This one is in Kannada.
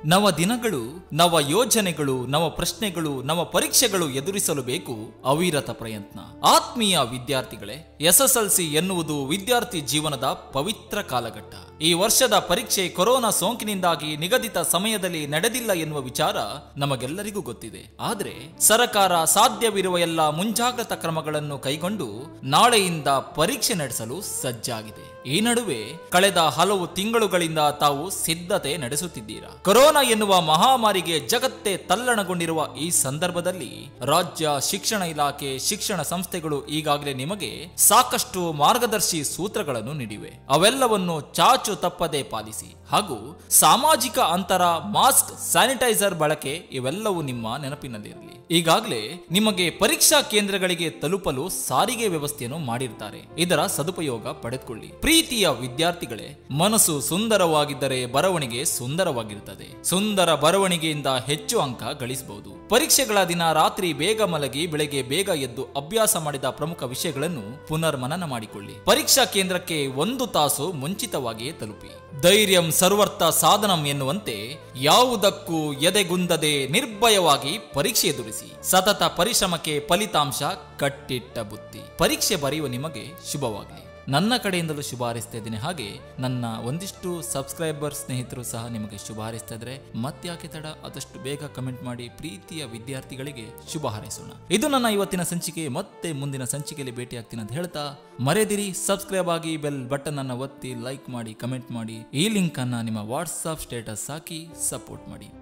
ನವ ದಿನಗಳು ನವ ಯೋಜನೆಗಳು ನವ ಪ್ರಶ್ನೆಗಳು ನವ ಪರೀಕ್ಷೆಗಳು ಎದುರಿಸಲು ಬೇಕು ಅವಿರತ ಪ್ರಯತ್ನ ಆತ್ಮೀಯ ವಿದ್ಯಾರ್ಥಿಗಳೇ ಎಸ್ಎಸ್ಎಲ್ಸಿ ಎನ್ನುವುದು ವಿದ್ಯಾರ್ಥಿ ಜೀವನದ ಪವಿತ್ರ ಕಾಲಘಟ್ಟ ಈ ವರ್ಷದ ಪರೀಕ್ಷೆ ಕೊರೋನಾ ಸೋಂಕಿನಿಂದಾಗಿ ನಿಗದಿತ ಸಮಯದಲ್ಲಿ ನಡೆದಿಲ್ಲ ಎನ್ನುವ ವಿಚಾರ ನಮಗೆಲ್ಲರಿಗೂ ಗೊತ್ತಿದೆ ಆದರೆ ಸರಕಾರ ಸಾಧ್ಯವಿರುವ ಎಲ್ಲ ಮುಂಜಾಗ್ರತಾ ಕ್ರಮಗಳನ್ನು ಕೈಗೊಂಡು ನಾಳೆಯಿಂದ ಪರೀಕ್ಷೆ ನಡೆಸಲು ಸಜ್ಜಾಗಿದೆ ಈ ನಡುವೆ ಕಳೆದ ಹಲವು ತಿಂಗಳುಗಳಿಂದ ತಾವು ಸಿದ್ಧತೆ ನಡೆಸುತ್ತಿದ್ದೀರಾ ಕೊರೋನಾ ಎನ್ನುವ ಮಹಾಮಾರಿಗೆ ಜಗತ್ತೇ ತಲ್ಲಣಗೊಂಡಿರುವ ಈ ಸಂದರ್ಭದಲ್ಲಿ ರಾಜ್ಯ ಶಿಕ್ಷಣ ಇಲಾಖೆ ಶಿಕ್ಷಣ ಸಂಸ್ಥೆಗಳು ಈಗಾಗಲೇ ನಿಮಗೆ ಸಾಕಷ್ಟು ಮಾರ್ಗದರ್ಶಿ ಸೂತ್ರಗಳನ್ನು ನೀಡಿವೆ ಅವೆಲ್ಲವನ್ನು ಚಾಚು ತಪ್ಪದೆ ಪಾಲಿಸಿ ಹಾಗೂ ಸಾಮಾಜಿಕ ಅಂತರ ಮಾಸ್ಕ್ ಸ್ಯಾನಿಟೈಸರ್ ಬಳಕೆ ಇವೆಲ್ಲವೂ ನಿಮ್ಮ ನೆನಪಿನಲ್ಲಿರಲಿ ಈಗಾಗಲೇ ನಿಮಗೆ ಪರೀಕ್ಷಾ ಕೇಂದ್ರಗಳಿಗೆ ತಲುಪಲು ಸಾರಿಗೆ ವ್ಯವಸ್ಥೆಯನ್ನು ಮಾಡಿರ್ತಾರೆ ಇದರ ಸದುಪಯೋಗ ಪಡೆದುಕೊಳ್ಳಿ ಪ್ರೀತಿಯ ವಿದ್ಯಾರ್ಥಿಗಳೇ ಮನಸ್ಸು ಸುಂದರವಾಗಿದ್ದರೆ ಬರವಣಿಗೆ ಸುಂದರವಾಗಿರುತ್ತದೆ ಸುಂದರ ಬರವಣಿಗೆಯಿಂದ ಹೆಚ್ಚು ಅಂಕ ಗಳಿಸಬಹುದು ಪರೀಕ್ಷೆಗಳ ದಿನ ರಾತ್ರಿ ಬೇಗ ಮಲಗಿ ಬೆಳಗ್ಗೆ ಬೇಗ ಎದ್ದು ಅಭ್ಯಾಸ ಮಾಡಿದ ಪ್ರಮುಖ ವಿಷಯಗಳನ್ನು ಪುನರ್ಮನನ ಮಾಡಿಕೊಳ್ಳಿ ಪರೀಕ್ಷಾ ಕೇಂದ್ರಕ್ಕೆ ಒಂದು ತಾಸು ಮುಂಚಿತವಾಗಿಯೇ ತಲುಪಿ ಧೈರ್ಯಂ ಸರ್ವರ್ಥ ಸಾಧನಂ ಎನ್ನುವಂತೆ ಯಾವುದಕ್ಕೂ ಎದೆಗುಂದದೆ ನಿರ್ಭಯವಾಗಿ ಪರೀಕ್ಷೆ ಎದುರಿಸಿ ಸತತ ಪರಿಶ್ರಮಕ್ಕೆ ಫಲಿತಾಂಶ ಕಟ್ಟಿಟ್ಟ ಬುತ್ತಿ ಪರೀಕ್ಷೆ ಬರೆಯುವ ನಿಮಗೆ ಶುಭವಾಗಲಿ ನನ್ನ ಕಡೆಯಿಂದಲೂ ಶುಭ ಹಾರೈಸ್ತಾ ಇದ್ದೀನಿ ಹಾಗೆ ನನ್ನ ಒಂದಿಷ್ಟು ಸಬ್ಸ್ಕ್ರೈಬರ್ ಸ್ನೇಹಿತರು ಸಹ ನಿಮಗೆ ಶುಭ ಹಾರೈಸ್ತಾ ಇದ್ರೆ ಮತ್ತ್ಯಾಕೆ ತಡ ಆದಷ್ಟು ಬೇಗ ಕಮೆಂಟ್ ಮಾಡಿ ಪ್ರೀತಿಯ ವಿದ್ಯಾರ್ಥಿಗಳಿಗೆ ಶುಭ ಹಾರೈಸೋಣ ಇದು ನನ್ನ ಇವತ್ತಿನ ಸಂಚಿಕೆ ಮತ್ತೆ ಮುಂದಿನ ಸಂಚಿಕೆಯಲ್ಲಿ ಭೇಟಿ ಆಗ್ತೀನಿ ಅಂತ ಹೇಳ್ತಾ ಮರೆದಿರಿ ಸಬ್ಸ್ಕ್ರೈಬ್ ಆಗಿ ಬೆಲ್ ಬಟನ್ ಅನ್ನು ಒತ್ತಿ ಲೈಕ್ ಮಾಡಿ ಕಮೆಂಟ್ ಮಾಡಿ ಈ ಲಿಂಕ್ ಅನ್ನ ನಿಮ್ಮ ವಾಟ್ಸ್ಆಪ್ ಸ್ಟೇಟಸ್ ಹಾಕಿ ಸಪೋರ್ಟ್ ಮಾಡಿ